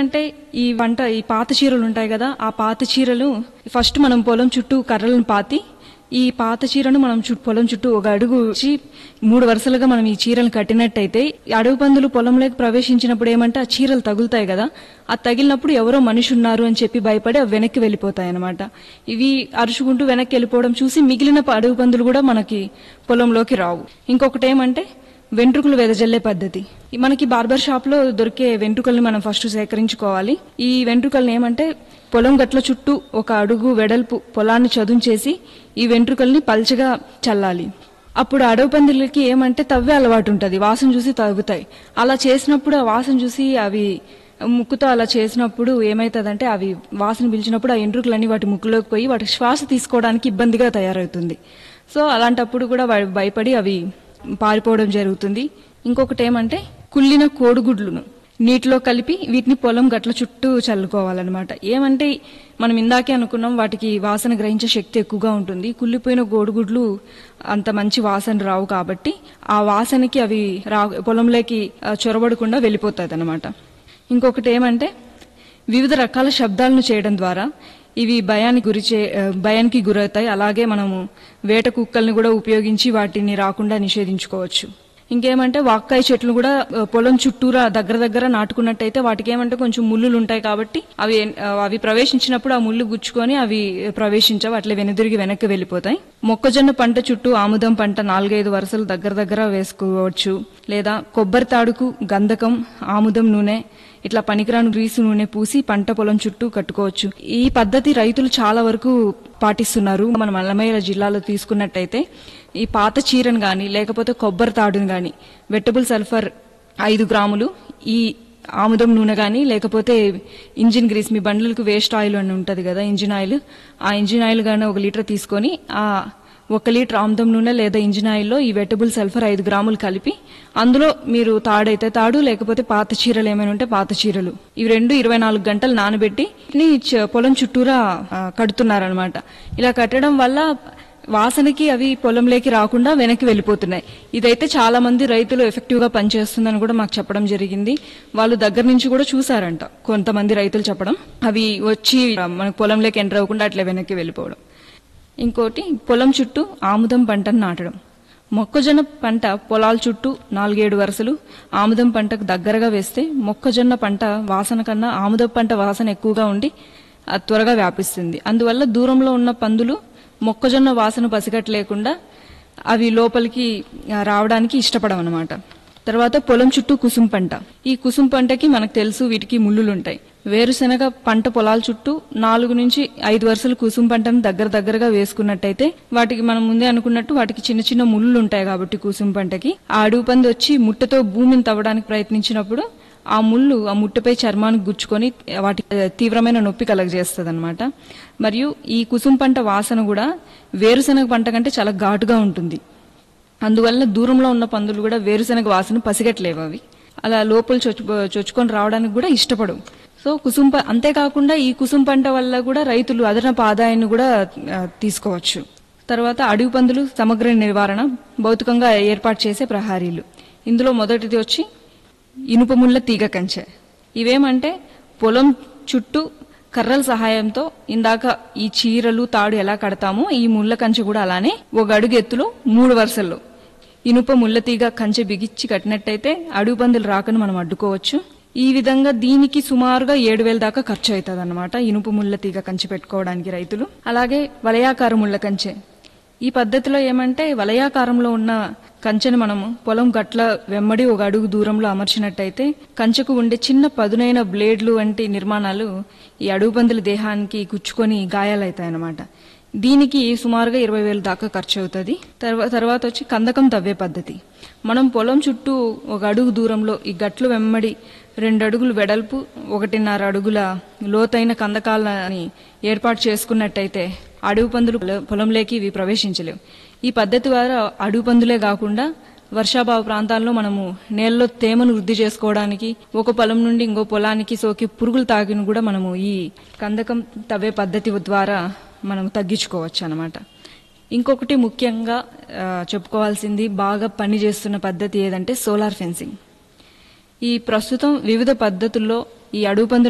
ఏమంటే ఈ వంట ఈ పాత చీరలు ఉంటాయి కదా ఆ పాత చీరలు ఫస్ట్ మనం పొలం చుట్టూ కర్రలను పాతి ఈ పాత చీరను మనం చుట్టూ పొలం చుట్టూ ఒక అడుగు వచ్చి మూడు వరుసలుగా మనం ఈ చీరలు కట్టినట్టయితే ఈ అడవి పందులు పొలంలోకి ప్రవేశించినప్పుడు ఏమంటే ఆ చీరలు తగులుతాయి కదా ఆ తగిలినప్పుడు ఎవరో మనిషి ఉన్నారు అని చెప్పి భయపడి అవి వెనక్కి వెళ్ళిపోతాయి అనమాట ఇవి అరుచుకుంటూ వెనక్కి వెళ్ళిపోవడం చూసి మిగిలిన ప- అడవి పందులు కూడా మనకి పొలంలోకి రావు ఇంకొకటి ఏమంటే వెంట్రుకలు వెదజల్లే పద్ధతి ఈ మనకి బార్బర్ షాప్ లో దొరికే వెంట్రుకల్ని మనం ఫస్ట్ సేకరించుకోవాలి ఈ వెంట్రుకల్ని ఏమంటే పొలం గట్ల చుట్టూ ఒక అడుగు వెడల్పు పొలాన్ని చదుంచేసి ఈ వెంట్రుకల్ని పల్చగా చల్లాలి అప్పుడు అడవి పందులకి ఏమంటే తవ్వే అలవాటు ఉంటుంది వాసన చూసి తవ్వుతాయి అలా చేసినప్పుడు ఆ వాసన చూసి అవి ముక్కుతో అలా చేసినప్పుడు ఏమవుతుందంటే అవి వాసన పీల్చినప్పుడు ఆ ఎంట్రుకలన్నీ వాటి ముక్కులోకి పోయి వాటి శ్వాస తీసుకోవడానికి ఇబ్బందిగా తయారవుతుంది సో అలాంటప్పుడు కూడా వాడు భయపడి అవి పారిపోవడం జరుగుతుంది ఇంకొకటి ఏమంటే కుళ్ళిన కోడిగుడ్లను నీటిలో కలిపి వీటిని పొలం గట్ల చుట్టూ చల్లుకోవాలన్నమాట ఏమంటే మనం ఇందాకే అనుకున్నాం వాటికి వాసన గ్రహించే శక్తి ఎక్కువగా ఉంటుంది కుళ్ళిపోయిన కోడిగుడ్లు అంత మంచి వాసన రావు కాబట్టి ఆ వాసనకి అవి రా పొలంలోకి ఆ, చొరబడకుండా వెళ్ళిపోతుంది అనమాట ఇంకొకటి ఏమంటే వివిధ రకాల శబ్దాలను చేయడం ద్వారా ఇవి భయానికి గురి చే ఆ, భయానికి గురవుతాయి అలాగే మనము వేట కుక్కల్ని కూడా ఉపయోగించి వాటిని రాకుండా నిషేధించుకోవచ్చు ఇంకేమంటే వాక్కాయ చెట్లు కూడా ఆ, పొలం చుట్టూరా దగ్గర దగ్గర నాటుకున్నట్టయితే వాటికి ఏమంటే కొంచెం ముళ్ళులు ఉంటాయి కాబట్టి అవి ఆ, అవి ప్రవేశించినప్పుడు ఆ ముళ్ళు గుచ్చుకొని అవి ప్రవేశించవు అట్లే వెనుదిరిగి వెనక్కి వెళ్ళిపోతాయి మొక్కజొన్న పంట చుట్టూ ఆముదం పంట నాలుగైదు వరుసలు దగ్గర దగ్గర వేసుకోవచ్చు లేదా కొబ్బరి తాడుకు గంధకం ఆముదం నూనె ఇట్లా పనికిరాని గ్రీసు నూనె పూసి పంట పొలం చుట్టూ కట్టుకోవచ్చు ఈ పద్ధతి రైతులు చాలా వరకు పాటిస్తున్నారు మన మల్లమయ్య జిల్లాలో తీసుకున్నట్టయితే ఈ పాత చీరను గాని లేకపోతే కొబ్బరి తాడును గాని వెట్టబుల్ సల్ఫర్ ఐదు గ్రాములు ఈ ఆముదం నూనె కానీ లేకపోతే ఇంజిన్ గ్రీస్ మీ బండ్లకు వేస్ట్ ఆయిల్ అని ఉంటుంది కదా ఇంజిన్ ఆయిల్ ఆ ఇంజిన్ ఆయిల్ కానీ ఒక లీటర్ తీసుకొని ఆ ఒక లీటర్ ఆముదం నూనె లేదా ఇంజిన్ ఆయిల్లో ఈ వెటబుల్ సల్ఫర్ ఐదు గ్రాములు కలిపి అందులో మీరు తాడైతే తాడు లేకపోతే పాత చీరలు ఏమైనా ఉంటే పాత చీరలు ఇవి రెండు ఇరవై నాలుగు గంటలు నానబెట్టి ని చ- పొలం చుట్టూరా ఆ, కడుతున్నారనమాట ఇలా కట్టడం వల్ల వాసనకి అవి పొలంలోకి రాకుండా వెనక్కి వెళ్ళిపోతున్నాయి ఇదైతే చాలా మంది రైతులు ఎఫెక్టివ్ గా పనిచేస్తుందని కూడా మాకు చెప్పడం జరిగింది వాళ్ళు దగ్గర నుంచి కూడా చూసారంట కొంతమంది రైతులు చెప్పడం అవి వచ్చి మనకు పొలంలోకి ఎంటర్ అవ్వకుండా అట్లా వెనక్కి వెళ్ళిపోవడం ఇంకోటి పొలం చుట్టూ ఆముదం పంటను నాటడం మొక్కజొన్న పంట పొలాల చుట్టూ నాలుగేడు వరుసలు ఆముదం పంటకు దగ్గరగా వేస్తే మొక్కజొన్న పంట వాసన కన్నా ఆముదం పంట వాసన ఎక్కువగా ఉండి అది త్వరగా వ్యాపిస్తుంది అందువల్ల దూరంలో ఉన్న పందులు మొక్కజొన్న వాసన పసిగట్టలేకుండా అవి లోపలికి ఆ, రావడానికి ఇష్టపడవన్నమాట తర్వాత పొలం చుట్టూ కుసుం పంట ఈ కుసుం పంటకి మనకు తెలుసు వీటికి ముళ్ళులు ఉంటాయి వేరుశెనగ పంట పొలాల చుట్టూ నాలుగు నుంచి ఐదు వరుసలు కుసుం పంటను దగ్గర దగ్గరగా వేసుకున్నట్టయితే వాటికి మనం ముందే అనుకున్నట్టు వాటికి చిన్న చిన్న ముళ్ళు ఉంటాయి కాబట్టి కుసుం పంటకి ఆ అడుగు పంది వచ్చి ముట్టతో భూమిని తవ్వడానికి ప్రయత్నించినప్పుడు ఆ ముళ్ళు ఆ ముట్టపై చర్మానికి గుచ్చుకొని వాటి తీవ్రమైన నొప్పి కలగజేస్తుంది మరియు ఈ కుసుం పంట వాసన కూడా వేరుశెనగ పంట కంటే చాలా ఘాటుగా ఉంటుంది అందువల్ల దూరంలో ఉన్న పందులు కూడా వేరుశెనగ వాసన పసిగట్లేవు అవి అలా లోపల చొచ్చు చొచ్చుకొని రావడానికి కూడా ఇష్టపడవు సో కుసుం ప- అంతేకాకుండా ఈ కుసుం పంట వల్ల కూడా రైతులు అదనపు ఆదాయాన్ని కూడా ఆ, తీసుకోవచ్చు తర్వాత అడవి పందులు సమగ్ర నివారణ భౌతికంగా ఏర్పాటు చేసే ప్రహారీలు ఇందులో మొదటిది వచ్చి ఇనుప ముళ్ళ తీగ కంచె ఇవేమంటే పొలం చుట్టూ కర్రల సహాయంతో ఇందాక ఈ చీరలు తాడు ఎలా కడతామో ఈ ముళ్ళ కంచె కూడా అలానే ఒక అడుగు ఎత్తులో మూడు వరుసల్లో ఇనుప ముళ్ళ తీగ కంచె బిగిచ్చి కట్టినట్టయితే అడుగు పందులు రాకను మనం అడ్డుకోవచ్చు ఈ విధంగా దీనికి సుమారుగా ఏడు వేల దాకా ఖర్చు అవుతుంది అనమాట ఇనుప ముళ్ళ తీగ కంచె పెట్టుకోవడానికి రైతులు అలాగే వలయాకార ముళ్ళ కంచె ఈ పద్ధతిలో ఏమంటే వలయాకారంలో ఉన్న కంచెను మనము పొలం గట్ల వెమ్మడి ఒక అడుగు దూరంలో అమర్చినట్టయితే కంచెకు ఉండే చిన్న పదునైన బ్లేడ్లు వంటి నిర్మాణాలు ఈ అడుగు పందుల దేహానికి గుచ్చుకొని గాయాలవుతాయన్నమాట దీనికి సుమారుగా ఇరవై వేలు దాకా ఖర్చు అవుతుంది తర్వా తర్వాత వచ్చి కందకం తవ్వే పద్ధతి మనం పొలం చుట్టూ ఒక అడుగు దూరంలో ఈ గట్లు వెమ్మడి రెండు అడుగులు వెడల్పు ఒకటిన్నర అడుగుల లోతైన కందకాలని ఏర్పాటు చేసుకున్నట్టయితే అడవి పందులు పొల- పొలంలోకి ఇవి ప్రవేశించలేవు ఈ పద్ధతి ద్వారా అడవి పందులే కాకుండా వర్షాభావ ప్రాంతాల్లో మనము నేలలో తేమను వృద్ధి చేసుకోవడానికి ఒక పొలం నుండి ఇంకో పొలానికి సోకి పురుగులు తాగిన కూడా మనము ఈ కందకం తవ్వే పద్ధతి ద్వారా మనం తగ్గించుకోవచ్చు అనమాట ఇంకొకటి ముఖ్యంగా ఆ, చెప్పుకోవాల్సింది బాగా పనిచేస్తున్న పద్ధతి ఏదంటే సోలార్ ఫెన్సింగ్ ఈ ప్రస్తుతం వివిధ పద్ధతుల్లో ఈ అడుగు పందుల